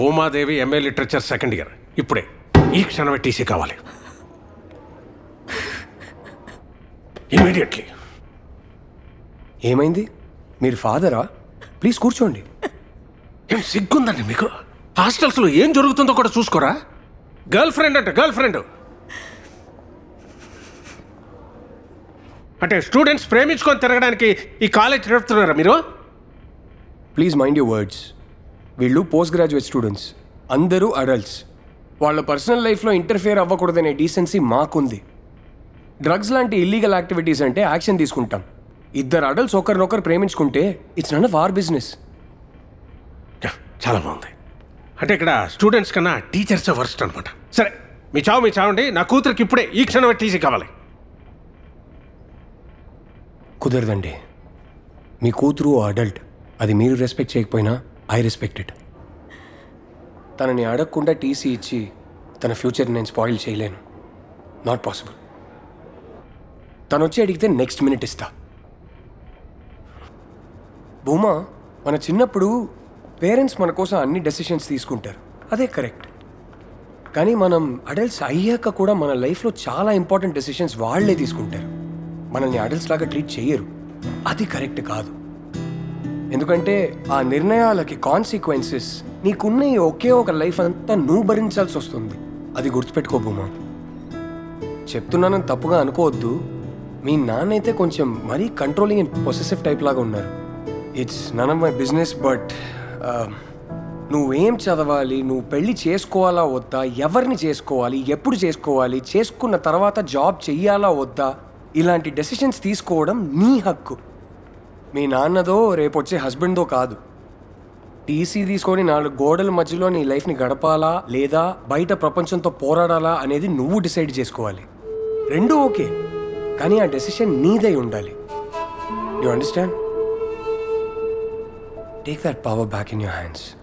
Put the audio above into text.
Umadevi MA literature second year ఇప్పుడే ఈ క్షణమే టీసీ కావాలి ఇమీడియట్లీ ఏమైంది మీరు ఫాదరా ప్లీజ్ కూర్చోండి ఏం సిగ్గుందండి మీకు హాస్టల్స్లో ఏం జరుగుతుందో కూడా చూసుకోరా గర్ల్ ఫ్రెండ్ అంటే గర్ల్ ఫ్రెండ్ అంటే స్టూడెంట్స్ ప్రేమించుకొని తిరగడానికి ఈ కాలేజ్ నడుపుతున్నారా మీరు ప్లీజ్ మైండ్ యూర్ వర్డ్స్ వీళ్ళు పోస్ట్ గ్రాడ్యుయేట్ స్టూడెంట్స్ అందరూ అడల్ట్స్ వాళ్ళ పర్సనల్ లైఫ్లో ఇంటర్ఫియర్ అవ్వకూడదనే డీసెన్సీ మాకుంది డ్రగ్స్ లాంటి ఇల్లీగల్ యాక్టివిటీస్ అంటే యాక్షన్ తీసుకుంటాం ఇద్దరు అడల్ట్స్ ఒకరినొకరు ప్రేమించుకుంటే it's none of our business yeah, చాలా బాగుంది అంటే ఇక్కడ స్టూడెంట్స్ కన్నా టీచర్స్ వర్స్ట్ అనమాట సరే మీ చావు మీ చావండి నా కూతురికి ఇప్పుడే ఈ క్షణమే టీసీ కావాలి కుదరదండి మీ కూతురు అడల్ట్ అది మీరు రెస్పెక్ట్ చేయకపోయినా ఐ రెస్పెక్ట్ ఇట్ తనని అడగకుండా టీసీ ఇచ్చి తన ఫ్యూచర్ నేను స్పాయిల్ చేయలేను నాట్ పాసిబుల్ తను వచ్చి అడిగితే నెక్స్ట్ మినిట్ ఇస్తా భూమా మన చిన్నప్పుడు పేరెంట్స్ మన కోసం అన్ని డెసిషన్స్ తీసుకుంటారు అదే కరెక్ట్ కానీ మనం అడల్ట్స్ అయ్యాక కూడా మన లైఫ్లో చాలా ఇంపార్టెంట్ డెసిషన్స్ వాళ్ళే తీసుకుంటారు మనల్ని అడల్ట్స్ లాగా ట్రీట్ చేయరు అది కరెక్ట్ కాదు ఎందుకంటే ఆ నిర్ణయాలకి కాన్సిక్వెన్సెస్ నీకున్న ఈ ఒకే ఒక లైఫ్ అంతా నువ్వు భరించాల్సి వస్తుంది అది గుర్తుపెట్టుకో భూమా చెప్తున్నానని తప్పుగా అనుకోవద్దు మీ నాన్న అయితే కొంచెం మరీ కంట్రోలింగ్ అండ్ పొసెసివ్ టైప్ లాగా ఉన్నారు it's none of my business but um, నువ్వేం చదవాలి నువ్వు పెళ్లి చేసుకోవాలా వద్దా ఎవరిని చేసుకోవాలి ఎప్పుడు చేసుకోవాలి చేసుకున్న తర్వాత జాబ్ చెయ్యాలా వద్దా ఇలాంటి డెసిషన్స్ తీసుకోవడం నీ హక్కు మీ నాన్నదో రేపు వచ్చే హస్బెండ్దో కాదు టీసీ తీసుకొని నాలుగు గోడల మధ్యలో నీ లైఫ్ని గడపాలా లేదా బయట ప్రపంచంతో పోరాడాలా అనేది నువ్వు డిసైడ్ చేసుకోవాలి రెండూ ఓకే కానీ ఆ డెసిషన్ నీదై ఉండాలి you understand take that power back in your hands